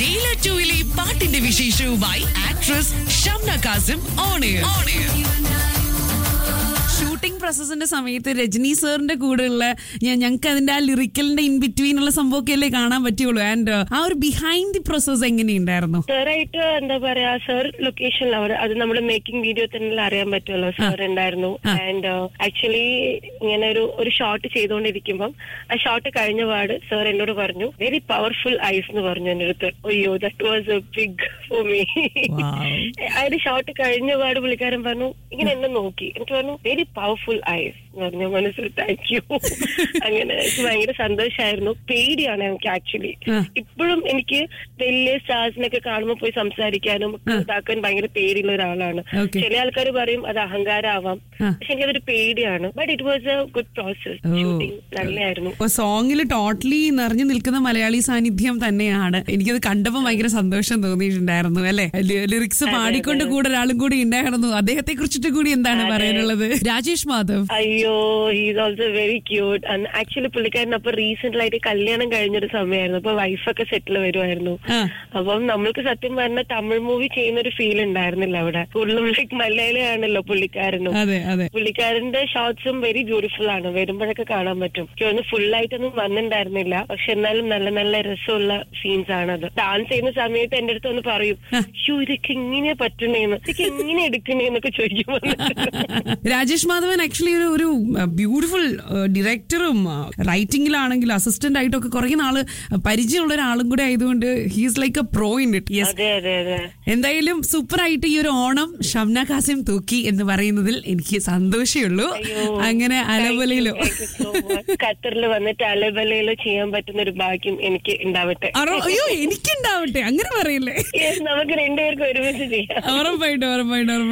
Jailer ടൂവിലെ പാട്ടിന്റെ വിശേഷവുമായി actress Shamna Kasim on air on air shooting പ്രോസസ്സിന്റെ സമയത്ത് രജനി സാറിന്റെ കൂടെയുള്ള ഞങ്ങൾക്ക് അതിന്റെ ആ ലിറിക്കലിന്റെ ഇൻ ബിറ്റ്വീൻ ഉള്ള സംഭവമൊക്കെ അല്ലേ കാണാൻ പറ്റുള്ളൂ ആൻഡ് ആ ഒരു ബിഹൈൻഡ് ദി പ്രോസസ് എങ്ങനെയുണ്ടായിരുന്നു സാറായിട്ട് എന്താ പറയാ സാർ ലൊക്കേഷനിൽ അവിടെ അത് നമ്മുടെ മേക്കിംഗ് വീഡിയോ തന്നെ അറിയാൻ പറ്റുമല്ലോ സാർ ഉണ്ടായിരുന്നു ആൻഡ് ആക്ച്വലി ഇങ്ങനെ ഒരു ഒരു ഷോട്ട് ചെയ്തുകൊണ്ടിരിക്കുമ്പം ആ ഷോട്ട് കഴിഞ്ഞ പാട് സാർ എന്നോട് പറഞ്ഞു വെരി പവർഫുൾ ഐസ് എന്ന് പറഞ്ഞു എന്റെ അടുത്ത് അയ്യോ that was a big for me ആ ഒരു ഷോട്ട് കഴിഞ്ഞ പാട് പുള്ളിക്കാരൻ പറഞ്ഞു ഇങ്ങനെ എന്നെ നോക്കി എനിക്ക് പറഞ്ഞു വെരി പവർഫുൾ ഐസ് എന്ന് പറഞ്ഞു മനസ്സിൽ താങ്ക് യു അങ്ങനെ എനിക്ക് ഭയങ്കര സന്തോഷമായിരുന്നു പേടിയാണ് എനിക്ക് ആക്ച്വലി ഇപ്പോഴും എനിക്ക് വലിയ സ്റ്റാർസിനൊക്കെ കാണുമ്പോൾ പോയി സംസാരിക്കാനും ഒക്കെ ഇതാക്കാൻ ഭയങ്കര പേടിയുള്ള ഒരാളാണ് Okay. ചില ആൾക്കാർ പറയും അത് അഹങ്കാരമാവാം പക്ഷെ എനിക്കതൊരു പേടിയാണ് but it was a good process shooting നല്ലതായിരുന്നു ഇപ്പൊ സോങ്ങിൽ ടോട്ടലി നിറഞ്ഞു നിൽക്കുന്ന മലയാളി സാന്നിധ്യം തന്നെയാണ് എനിക്കത് കണ്ടപ്പോൾ ഭയങ്കര സന്തോഷം തോന്നിയിട്ടുണ്ടായിരുന്നു അല്ലെ ലിറിക്സ് പാടിക്കൊണ്ട് കൂടെ ഒരാളും കൂടി ഉണ്ടായിരുന്നു അദ്ദേഹത്തെ കുറിച്ചിട്ട് കൂടി എന്താണ് പറയാനുള്ളത് രാജേഷ് മാധവ് അയ്യോ he's also very cute actually പുള്ളിക്കാരൻ അപ്പൊ റീസെന്റ് ആയിട്ട് കല്യാണം കഴിഞ്ഞൊരു സമയമായിരുന്നു അപ്പൊ വൈഫൊക്കെ സെറ്റിൽ വരുമായിരുന്നു ആ. അപ്പം നമ്മൾക്ക് സത്യം പറഞ്ഞ തമിഴ് മൂവി ചെയ്യുന്ന ഒരു ഫീൽ ഉണ്ടായിരുന്നില്ല അവിടെ കൂടുതലും ലൈക്ക് മലയാളിയാണല്ലോ പുള്ളിക്കാരനും അതെ അതെ പുള്ളിക്കാരന്റെ ഷോട്ട്സും വെരി ബ്യൂട്ടിഫുൾ ആണ് വരുമ്പോഴൊക്കെ കാണാൻ പറ്റും എനിക്ക് തോന്നുന്നു ഫുൾ ആയിട്ടൊന്നും വന്നിട്ടുണ്ടായിരുന്നില്ല പക്ഷെ എന്നാലും നല്ല നല്ല രസമുള്ള സീൻസ് ആണത് ഡാൻസ് ചെയ്യുന്ന സമയത്ത് എന്റെ അടുത്ത് ഒന്ന് പറയും ഷൂ ഇതൊക്കെ എങ്ങനെ പറ്റണേന്ന് ഇതൊക്കെ എങ്ങനെ എടുക്കണേന്നൊക്കെ ചോദിക്കും വന്നിട്ട്. രാജേഷ് മാധവൻ ആക്ച്വലി ഒരു ഒരു ബ്യൂട്ടിഫുൾ ഡയറക്ടറും റൈറ്റിംഗിലാണെങ്കിലും അസിസ്റ്റന്റ് ആയിട്ടൊക്കെ കുറെ നാള് പരിചയമുള്ള ഒരാളും കൂടെ ആയതുകൊണ്ട് he's like a pro in it yes അതെ അതെ അതെ എന്തായാലും സൂപ്പർ ആയിട്ട് ഈ ഒരു ഓണം ഷംന കാസിം തൂക്കി എന്ന് പറയുന്നതിൽ എനിക്ക് സന്തോഷമേ ഉള്ളൂ അങ്ങനെ അലവലയിലോ ഖത്തറിൽ വന്നിട്ട് അലബലയിലോ ചെയ്യാൻ പറ്റുന്ന ഒരു ഭാഗ്യം എനിക്ക് ഉണ്ടാവട്ടെ അറോ അയ്യോ എനിക്കുണ്ടാവട്ടെ അങ്ങനെ പറയില്ലേ Yes, നമുക്ക് രണ്ടുപേർക്കും ഒരുമിച്ച് ചെയ്യാം ഉറപ്പായിട്ടും ഉറപ്പായിട്ടും ഉറപ്പായിട്ടും